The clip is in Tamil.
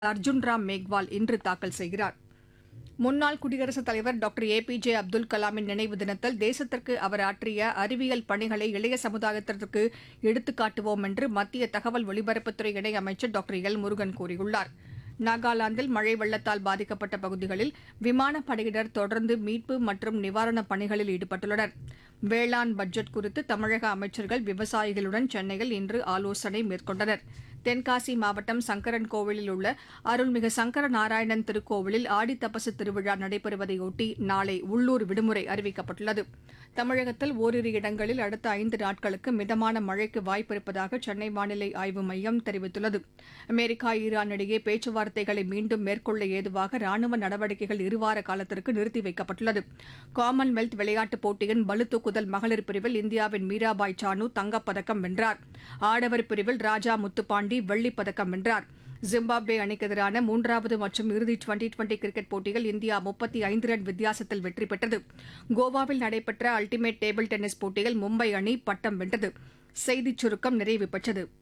அர்ஜுன் ராம் மேக்வால் இன்று தாக்கல் செய்கிறார் முன்னாள் குடியரசுத் தலைவர் doctor A P J Abdul கலாமின் நினைவு தினத்தில் தேசத்திற்கு அவர் ஆற்றிய அறிவியல் பணிகளை இளைய சமுதாயத்திற்கு எடுத்துக்காட்டுவோம் என்று மத்திய தகவல் ஒலிபரப்புத்துறை இணையமைச்சர் டாக்டர் எல் முருகன் கூறியுள்ளார் நாகாலாந்தில் மழை வெள்ளத்தால் பாதிக்கப்பட்ட பகுதிகளில் விமானப்படையினர் தொடர்ந்து மீட்பு மற்றும் நிவாரணப் பணிகளில் ஈடுபட்டுள்ளனர் வேளாண் பட்ஜெட் குறித்து தமிழக அமைச்சர்கள் விவசாயிகளுடன் சென்னையில் இன்று ஆலோசனை மேற்கொண்டனர் தென்காசி மாவட்டம் சங்கரன் கோவிலில் உள்ள அருள்மிகு சங்கர நாராயணன் திருக்கோவிலில் ஆடி தபசு திருவிழா நடைபெறுவதையொட்டி நாளை உள்ளூர் விடுமுறை அறிவிக்கப்பட்டுள்ளது தமிழகத்தில் ஓரிரு இடங்களில் அடுத்த ஐந்து நாட்களுக்கு மிதமான மழைக்கு வாய்ப்பிருப்பதாக சென்னை வானிலை ஆய்வு மையம் தெரிவித்துள்ளது அமெரிக்கா ஈரான் இடையே பேச்சுவார்த்தைகளை மீண்டும் மேற்கொள்ள ஏதுவாக ராணுவ நடவடிக்கைகள் இருவார காலத்திற்கு நிறுத்தி வைக்கப்பட்டுள்ளது காமன்வெல்த் விளையாட்டுப் போட்டியின் பளுதூக்குதல் மகளிர் பிரிவில் இந்தியாவின் மீராபாய் சானு தங்கப்பதக்கம் வென்றார் ஆடவர் பிரிவில் ராஜா முத்துப்பாண்டி வெள்ளிப் பதக்கம் வென்றார் ஜிம்பாப்வே அணிக்கு எதிரான மூன்றாவது மற்றும் இறுதி டுவெண்டி டுவெண்டி கிரிக்கெட் போட்டியில் இந்தியா முப்பத்தி ஐந்து ரன் வித்தியாசத்தில் வெற்றி பெற்றது கோவாவில் நடைபெற்ற அல்டிமேட் டேபிள் டென்னிஸ் போட்டியில் மும்பை அணி பட்டம் வென்றது செய்திச் சுருக்கம் நிறைவு பெற்றது